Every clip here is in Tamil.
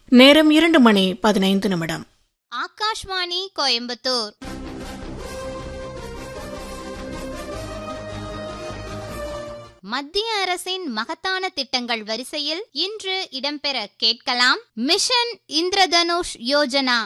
நேரம் இரண்டு மணி பதினைந்து நிமிடம் ஆகாஷ்வாணி கோயம்புத்தூர் மத்திய அரசின் மகத்தான திட்டங்கள் வரிசையில் இன்று இடம்பெற கேட்கலாம் மிஷன் இந்திரதனுஷ் யோஜனா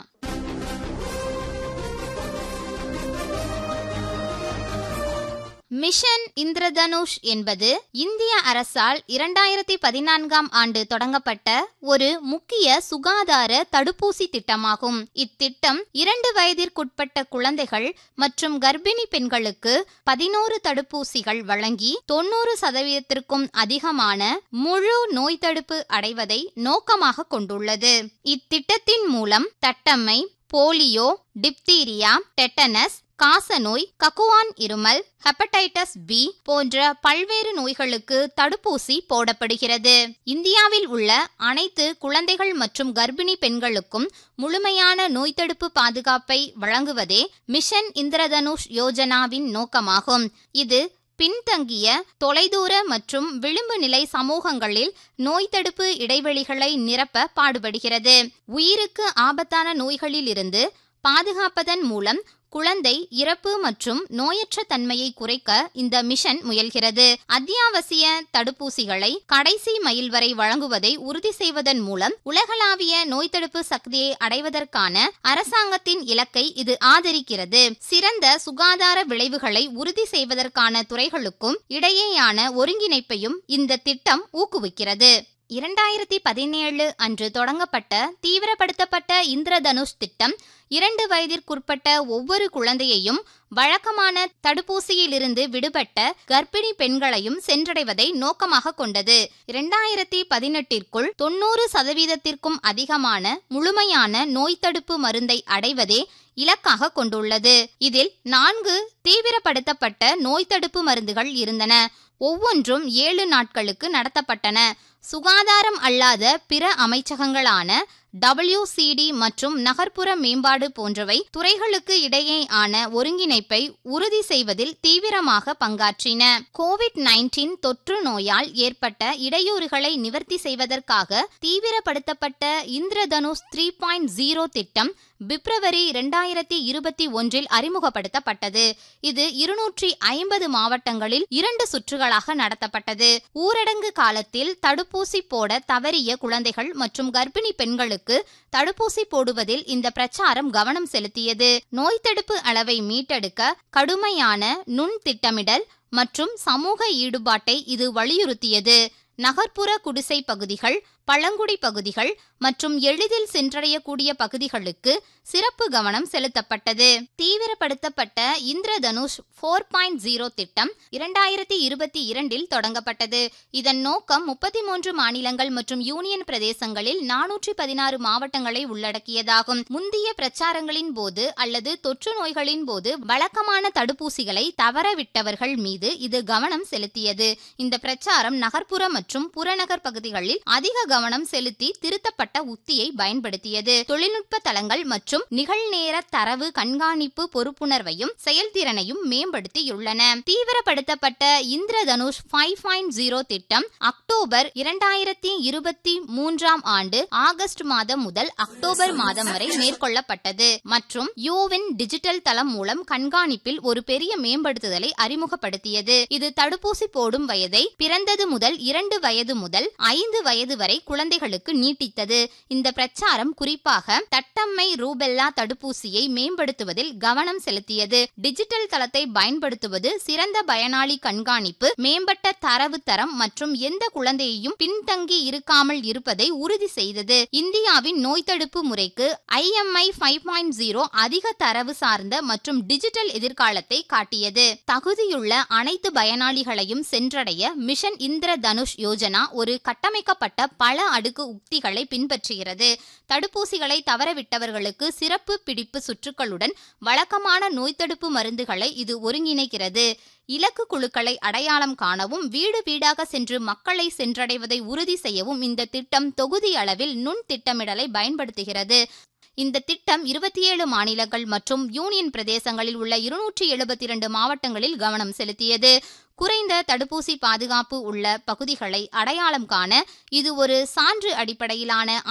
மிஷன் இந்திரதனுஷ் என்பது இந்திய அரசால் இரண்டாயிரத்தி பதினான்காம் ஆண்டு தொடங்கப்பட்ட ஒரு முக்கிய சுகாதார தடுப்பூசி திட்டமாகும் இத்திட்டம் இரண்டு வயதிற்குட்பட்ட குழந்தைகள் மற்றும் கர்ப்பிணி பெண்களுக்கு பதினோரு தடுப்பூசிகள் வழங்கி தொண்ணூறு சதவீதத்திற்கும் அதிகமான முழு நோய் தடுப்பு அடைவதை நோக்கமாக கொண்டுள்ளது இத்திட்டத்தின் மூலம் தட்டம்மை போலியோ டிப்தீரியா டெட்டனஸ் காசநோய் கக்குவான் இருமல் ஹெப்படைட்டஸ் பி போன்ற பல்வேறு நோய்களுக்கு தடுப்பூசி போடப்படுகிறது இந்தியாவில் உள்ள அனைத்து குழந்தைகள் மற்றும் கர்ப்பிணி பெண்களுக்கும் முழுமையான நோய் தடுப்பு பாதுகாப்பை வழங்குவதே மிஷன் இந்திரதனுஷ் யோஜனாவின் நோக்கமாகும் இது பின்தங்கிய தொலைதூர மற்றும் விளிம்பு நிலை சமூகங்களில் நோய் தடுப்பு இடைவெளிகளை நிரப்ப பாடுபடுகிறது உயிருக்கு ஆபத்தான நோய்களிலிருந்து பாதுகாப்பதன் மூலம் குழந்தை இறப்பு மற்றும் நோயற்ற தன்மையை குறைக்க இந்த மிஷன் முயல்கிறது அத்தியாவசிய தடுப்பூசிகளை கடைசி மைல் வரை வழங்குவதை உறுதி செய்வதன் மூலம் உலகளாவிய நோய் தடுப்பு சக்தியை அடைவதற்கான அரசாங்கத்தின் இலக்கை இது ஆதரிக்கிறது சிறந்த சுகாதார விளைவுகளை உறுதி செய்வதற்கான துறைகளுக்கும் இடையேயான ஒருங்கிணைப்பையும் இந்த திட்டம் ஊக்குவிக்கிறது இரண்டாயிரத்தி பதினேழு அன்று தொடங்கப்பட்ட தீவிரப்படுத்தப்பட்ட இந்திரதனுஷ் திட்டம் இரண்டு வயதிற்குட்பட்ட ஒவ்வொரு குழந்தையையும் வழக்கமான தடுப்பூசியிலிருந்து விடுபட்ட கர்ப்பிணி பெண்களையும் சென்றடைவதை நோக்கமாக கொண்டது இரண்டாயிரத்தி பதினெட்டிற்குள் தொண்ணூறு சதவீதத்திற்கும் அதிகமான முழுமையான நோய் தடுப்பு மருந்தை அடைவதே இலக்காக கொண்டுள்ளது இதில் நான்கு தீவிரப்படுத்தப்பட்ட நோய் தடுப்பு மருந்துகள் இருந்தன ஒவ்வொன்றும் ஏழு நாட்களுக்கு நடத்தப்பட்டன சுகாதாரம் அல்லாத பிற அமைச்சகங்களான டபிள்யூசிடி மற்றும் நகர்ப்புற மேம்பாடு போன்றவை துறைகளுக்கு இடையேயான ஒருங்கிணைப்பை உறுதி செய்வதில் தீவிரமாக பங்காற்றின கோவிட் நைன்டீன் தொற்று நோயால் ஏற்பட்ட இடையூறுகளை நிவர்த்தி செய்வதற்காக தீவிரப்படுத்தப்பட்ட இந்திரதனுஷ் த்ரீ பாயிண்ட் ஜீரோ திட்டம் பிப்ரவரி இரண்டாயிரத்தி இருபத்தி ஒன்றில் அறிமுகப்படுத்தப்பட்டது இது இருநூற்றி ஐம்பது மாவட்டங்களில் இரண்டு சுற்றுகளாக நடத்தப்பட்டது ஊரடங்கு காலத்தில் தடுப்பூசி போட தவறிய குழந்தைகள் மற்றும் கர்ப்பிணி பெண்களுக்கு தடுப்பூசி போடுவதில் இந்த பிரச்சாரம் கவனம் செலுத்தியது நோய் தடுப்பு அளவை மீட்டெடுக்க கடுமையான நுண் திட்டமிடல் மற்றும் சமூக ஈடுபாட்டை இது வலியுறுத்தியது நகர்ப்புற குடிசை பகுதிகள் பழங்குடி பகுதிகள் மற்றும் எளிதில் சென்றடையக்கூடிய பகுதிகளுக்கு சிறப்பு கவனம் செலுத்தப்பட்டது தீவிரப்படுத்தப்பட்ட இந்திரதனுஷ் போர் பாயிண்ட் ஜீரோ திட்டம் இரண்டாயிரத்தி இருபத்தி இரண்டில் தொடங்கப்பட்டது இதன் நோக்கம் முப்பத்தி மூன்று மாநிலங்கள் மற்றும் யூனியன் பிரதேசங்களில் நானூற்றி பதினாறு மாவட்டங்களை உள்ளடக்கியதாகும் முந்தைய பிரச்சாரங்களின் போது அல்லது தொற்று நோய்களின் போது வழக்கமான தடுப்பூசிகளை தவறவிட்டவர்கள் மீது இது கவனம் செலுத்தியது இந்த பிரச்சாரம் நகர்ப்புற மற்றும் புறநகர் பகுதிகளில் அதிக கவனம் செலுத்தி திருத்தப்பட்ட உத்தியை பயன்படுத்தியது தொழில்நுட்ப தளங்கள் மற்றும் நிகழ்நேர தரவு கண்காணிப்பு பொறுப்புணர்வையும் செயல்திறனையும் மேம்படுத்தியுள்ளன தீவிரப்படுத்தப்பட்ட இந்திரதனுஷ் ஃபைவ் பாயிண்ட் ஜீரோ திட்டம் அக்டோபர் இரண்டாயிரத்தி இருபத்தி மூன்றாம் ஆண்டு ஆகஸ்ட் மாதம் முதல் அக்டோபர் மாதம் வரை மேற்கொள்ளப்பட்டது மற்றும் யூவின் டிஜிட்டல் தளம் மூலம் கண்காணிப்பில் ஒரு பெரிய மேம்படுத்துதலை அறிமுகப்படுத்தியது இது தடுப்பூசி போடும் வயதை பிறந்தது முதல் இரண்டு வயது முதல் ஐந்து வயது வரை குழந்தைகளுக்கு நீட்டித்தது இந்த பிரச்சாரம் குறிப்பாக தட்டம்மை ரூபெல்லா தடுப்பூசியை மேம்படுத்துவதில் கவனம் செலுத்தியது டிஜிட்டல் தளத்தை பயன்படுத்துவது சிறந்த பயனாளி கண்காணிப்பு மேம்பட்ட தரவு தரம் மற்றும் எந்த குழந்தையையும் பின்தங்கி இருக்காமல் இருப்பதை உறுதி செய்தது இந்தியாவின் நோய் தடுப்பு முறைக்கு ஐஎம்ஐ ஃபைவ் பாயிண்ட் ஜீரோ அதிக தரவு சார்ந்த மற்றும் டிஜிட்டல் எதிர்காலத்தை காட்டியது தகுதியுள்ள அனைத்து பயனாளிகளையும் சென்றடைய மிஷன் இந்திர தனுஷ் யோஜனா ஒரு கட்டமைக்கப்பட்ட பல அடுக்கு உக்திகளை பின்பற்றுகிறது தடுப்பூசிகளை தவறவிட்டவர்களுக்கு சிறப்பு பிடிப்பு சுற்றுகளுடன் வழக்கமான நோய் தடுப்பு மருந்துகளை இது ஒருங்கிணைக்கிறது இலக்கு குழுக்களை அடையாளம் காணவும் வீடு வீடாக சென்று மக்களை சென்றடைவதை உறுதி செய்யவும் இந்த திட்டம் தொகுதி அளவில் நுண் திட்டமிடலை பயன்படுத்துகிறது இந்த திட்டம் இருபத்தி ஏழு மாநிலங்கள் மற்றும் யூனியன் பிரதேசங்களில் உள்ள இருநூற்றி எழுபத்தி இரண்டு மாவட்டங்களில் கவனம் செலுத்தியது குறைந்த தடுப்பூசி பாதுகாப்பு உள்ள பகுதிகளை அடையாளம் காண இது ஒரு சான்று அடிப்படையிலான